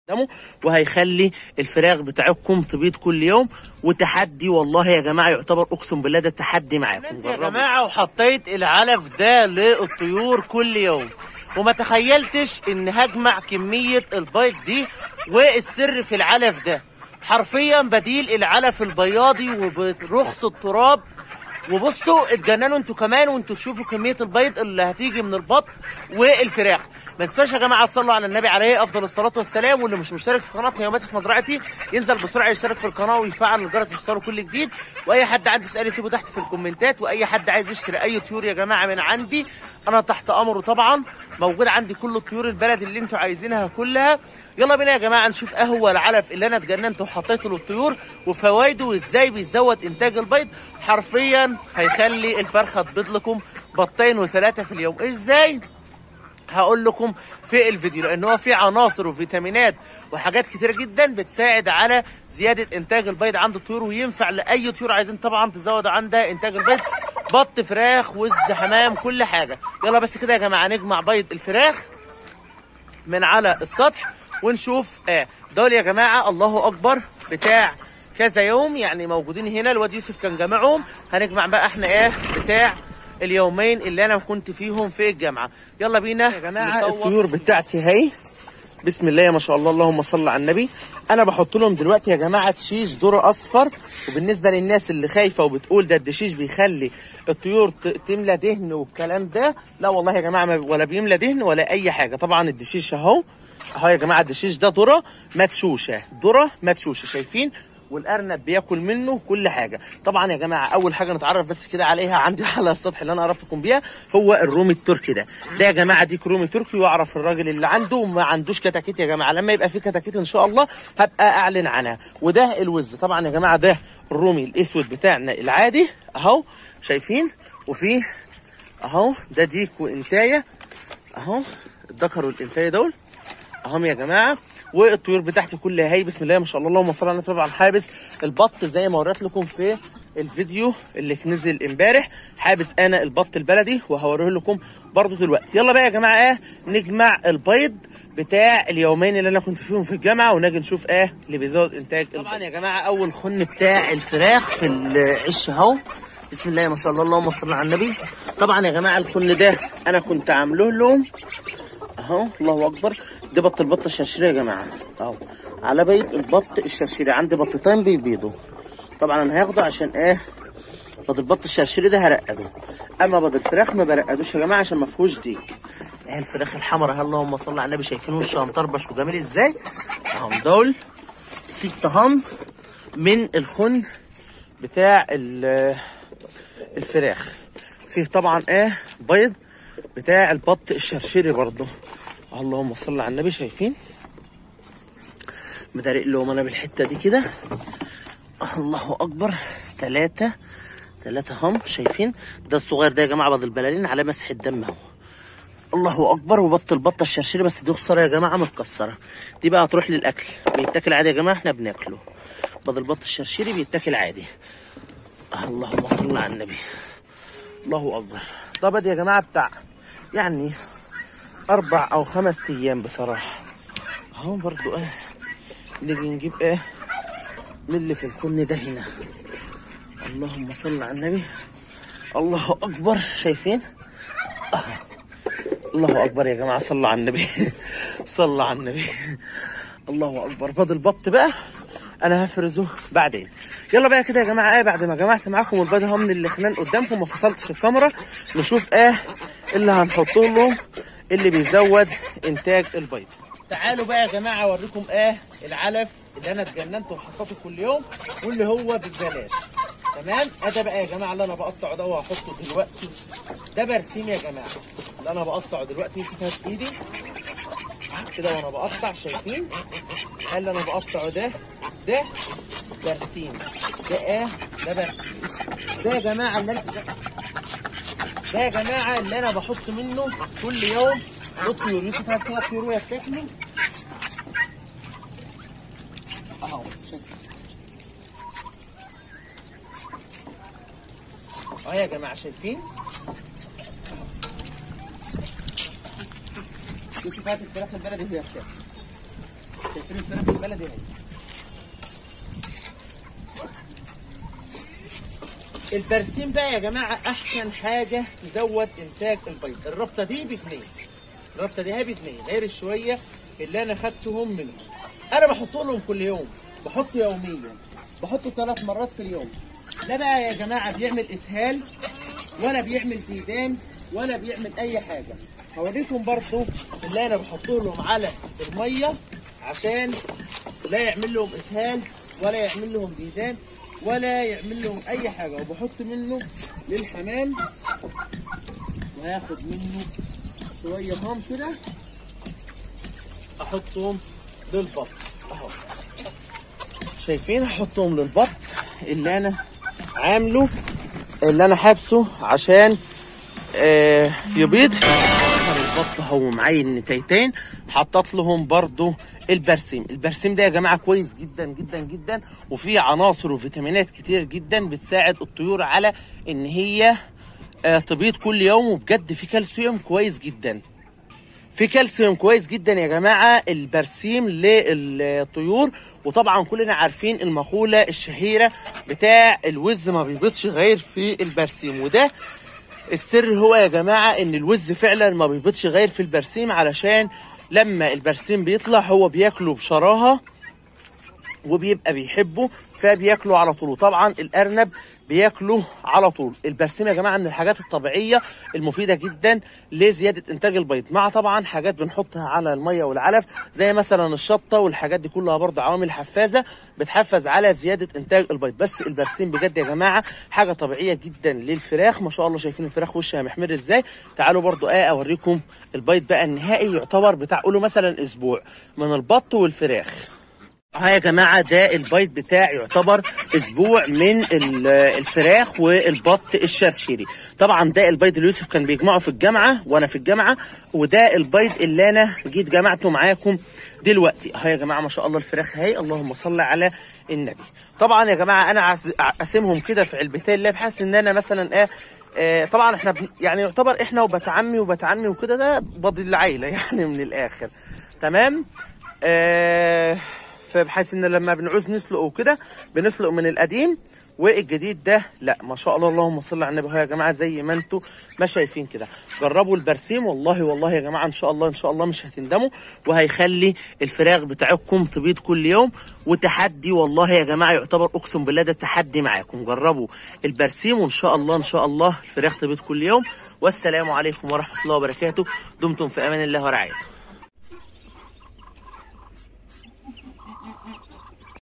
قدامه وهيخلي الفراخ بتاعتكم تبيض كل يوم وتحدي والله يا جماعه يعتبر اقسم بالله ده تحدي معاكم يا جربوا. جماعه وحطيت العلف ده للطيور كل يوم وما تخيلتش ان هجمع كميه البيض دي والسر في العلف ده حرفيا بديل العلف البياضي وبرخص التراب وبصوا اتجننوا انتوا كمان وانتوا تشوفوا كميه البيض اللي هتيجي من البط والفراخ ما تنساش يا جماعه تصلوا على النبي عليه افضل الصلاه والسلام واللي مش مشترك في قناه هيوماتي في مزرعتي ينزل بسرعه يشترك في القناه ويفعل الجرس يوصله كل جديد واي حد عنده سؤال يسيبه تحت في الكومنتات واي حد عايز يشتري اي طيور يا جماعه من عندي انا تحت امره طبعا موجود عندي كل الطيور البلد اللي انتوا عايزينها كلها يلا بينا يا جماعه نشوف ايه هو العلف اللي انا اتجننت وحطيته للطيور وفوائده وازاي بيزود انتاج البيض حرفيا هيخلي الفرخه تبيض لكم بطين وثلاثه في اليوم ازاي هقول لكم في الفيديو لان هو فيه عناصر وفيتامينات وحاجات كتيره جدا بتساعد على زياده انتاج البيض عند الطيور وينفع لاي طيور عايزين طبعا تزود عندها انتاج البيض بط فراخ وز حمام كل حاجه يلا بس كده يا جماعه نجمع بيض الفراخ من على السطح ونشوف اه دول يا جماعه الله اكبر بتاع كذا يوم يعني موجودين هنا الواد يوسف كان جامعهم هنجمع بقى احنا ايه بتاع اليومين اللي انا كنت فيهم في الجامعه يلا بينا يا جماعه الطيور بتاعتي اهي بسم الله ما شاء الله اللهم صل على النبي انا بحط لهم دلوقتي يا جماعه تشيش ذره اصفر وبالنسبه للناس اللي خايفه وبتقول ده الدشيش بيخلي الطيور ت- تملى دهن والكلام ده لا والله يا جماعه ما- ولا بيملى دهن ولا اي حاجه طبعا الدشيش اهو اهو يا جماعه الدشيش ده ذره مدشوشه ذره مدشوشه شايفين والارنب بياكل منه كل حاجه طبعا يا جماعه اول حاجه نتعرف بس كده عليها عندي على السطح اللي انا اعرفكم بيها هو الرومي التركي ده ده يا جماعه ديك رومي تركي واعرف الراجل اللي عنده وما عندوش كتاكيت يا جماعه لما يبقى في كتاكيت ان شاء الله هبقى اعلن عنها وده الوز طبعا يا جماعه ده الرومي الاسود بتاعنا العادي اهو شايفين وفيه اهو ده ديك وانتايه اهو الذكر والانتايه دول اهم يا جماعه والطيور بتاعتي كلها هي بسم الله ما شاء الله اللهم صل على النبي طبعا حابس البط زي ما وريت لكم في الفيديو اللي نزل امبارح حابس انا البط البلدي وهوريه لكم برضو دلوقتي يلا بقى يا جماعه ايه نجمع البيض بتاع اليومين اللي انا كنت فيهم في الجامعه ونجي نشوف ايه اللي بيزود انتاج طبعا يا جماعه اول خن بتاع الفراخ في العش اهو بسم الله ما شاء الله اللهم صل على النبي طبعا يا جماعه الخن ده انا كنت عامله لهم اهو الله اكبر دي بط البط الشرشيري يا جماعه اهو على بيت البط الشرشيري عندي بطتين بيبيضوا طبعا انا هاخده عشان ايه بط البط الشرشيري ده هرقده اما بط الفراخ ما برقدوش يا جماعه عشان ما فيهوش ديك اهي الفراخ الحمراء اللهم صل على النبي شايفين وشها مطربش وجميل ازاي اهم دول ست هم من الخن بتاع ال- الفراخ فيه طبعا ايه بيض بتاع البط الشرشيري برضه اللهم صل على النبي شايفين مدارق لهم انا بالحته دي كده الله اكبر ثلاثة ثلاثة هم شايفين ده الصغير ده يا جماعة بعض البلالين على مسح الدم اهو الله اكبر وبط البطه الشرشيري بس دي خساره يا جماعه متكسره دي بقى هتروح للاكل بيتاكل عادي يا جماعه احنا بناكله بدل البط الشرشيري بيتاكل عادي اللهم صل على النبي الله اكبر ده بدي يا جماعه بتاع يعني اربع او خمس ايام بصراحه اهو برضو ايه نيجي نجيب ايه من اللي في الفرن ده هنا اللهم صل على النبي الله اكبر شايفين آه. الله اكبر يا جماعه صلوا على النبي صلوا على النبي الله اكبر فاضل البط بقى انا هفرزه بعدين يلا بقى كده يا جماعه ايه بعد ما جمعت معاكم البيض اهو من الاخنان قدامكم ما فصلتش الكاميرا نشوف ايه اللي هنحطه لهم اللي بيزود انتاج البيض تعالوا بقى يا جماعه اوريكم ايه العلف اللي انا اتجننت وحطيته كل يوم واللي هو ببلاش تمام ادي بقى يا جماعه اللي انا بقطعه ده وهحطه دلوقتي ده برسيم يا جماعه اللي انا بقطعه دلوقتي شوفها في ايدي كده وانا بقطع شايفين اللي انا بقطعه ده ده برسيم ده ايه ده برسيم ده يا جماعه اللي انا ده يا جماعه اللي انا بحط منه كل يوم الطيور يوسف هات كده طيور وهي بتاكله اهو شوف. اهو يا جماعه شايفين يوسف هات الفراخ البلدي وهي بتاكل شايفين الفراخ البلدي اهي البرسيم بقى يا جماعه احسن حاجه تزود انتاج البيض الربطه دي بجنيه الربطه دي هي بجنيه غير الشويه اللي انا خدتهم منهم انا بحط لهم كل يوم بحط يوميا بحط ثلاث مرات في اليوم لا بقى يا جماعه بيعمل اسهال ولا بيعمل ديدان ولا بيعمل اي حاجه هوريكم برضو اللي انا بحط لهم على الميه عشان لا يعمل لهم اسهال ولا يعمل لهم ديدان ولا يعمل لهم اي حاجه وبحط منه للحمام وهاخد منه شويه هام كده احطهم للبط اهو شايفين احطهم للبط اللي انا عامله اللي انا حابسه عشان آه يبيض البط هو معايا النتايتين حطت لهم برضو البرسيم البرسيم ده يا جماعه كويس جدا جدا جدا وفيه عناصر وفيتامينات كتير جدا بتساعد الطيور على ان هي آه تبيض كل يوم وبجد في كالسيوم كويس جدا في كالسيوم كويس جدا يا جماعه البرسيم للطيور وطبعا كلنا عارفين المقوله الشهيره بتاع الوز ما بيبيضش غير في البرسيم وده السر هو يا جماعه ان الوز فعلا ما بيبيضش غير في البرسيم علشان لما البرسيم بيطلع هو بياكله بشراهه وبيبقى بيحبه فبياكله على طول وطبعا الارنب بياكله على طول البرسيم يا جماعه من الحاجات الطبيعيه المفيده جدا لزياده انتاج البيض مع طبعا حاجات بنحطها على الميه والعلف زي مثلا الشطه والحاجات دي كلها برضه عوامل حفازه بتحفز على زياده انتاج البيض بس البرسيم بجد يا جماعه حاجه طبيعيه جدا للفراخ ما شاء الله شايفين الفراخ وشها محمر ازاي تعالوا برضه ايه اوريكم البيض بقى النهائي يعتبر بتاع قولوا مثلا اسبوع من البط والفراخ ها يا جماعة ده البيض بتاعي يعتبر اسبوع من ال- الفراخ والبط الشرشيري طبعا ده البيض اللي يوسف كان بيجمعه في الجامعة وانا في الجامعة وده البيض اللي انا جيت جمعته معاكم دلوقتي ها يا جماعة ما شاء الله الفراخ اهي اللهم صل على النبي طبعا يا جماعة انا عاز- اقسمهم كده في علبتين لا بحيث ان انا مثلا ايه آه، طبعا احنا بن- يعني يعتبر احنا وبت عمي وبت عمي وكده ده بض العيلة يعني من الاخر تمام آه فبحيث ان لما بنعوز نسلقه وكده بنسلق من القديم والجديد ده لا ما شاء الله اللهم صل على النبي أهو يا جماعه زي ما انتم ما شايفين كده جربوا البرسيم والله والله يا جماعه ان شاء الله ان شاء الله مش هتندموا وهيخلي الفراخ بتاعتكم تبيض كل يوم وتحدي والله يا جماعه يعتبر اقسم بالله ده تحدي معاكم جربوا البرسيم وان شاء الله ان شاء الله الفراخ تبيض كل يوم والسلام عليكم ورحمه الله وبركاته دمتم في امان الله ورعايته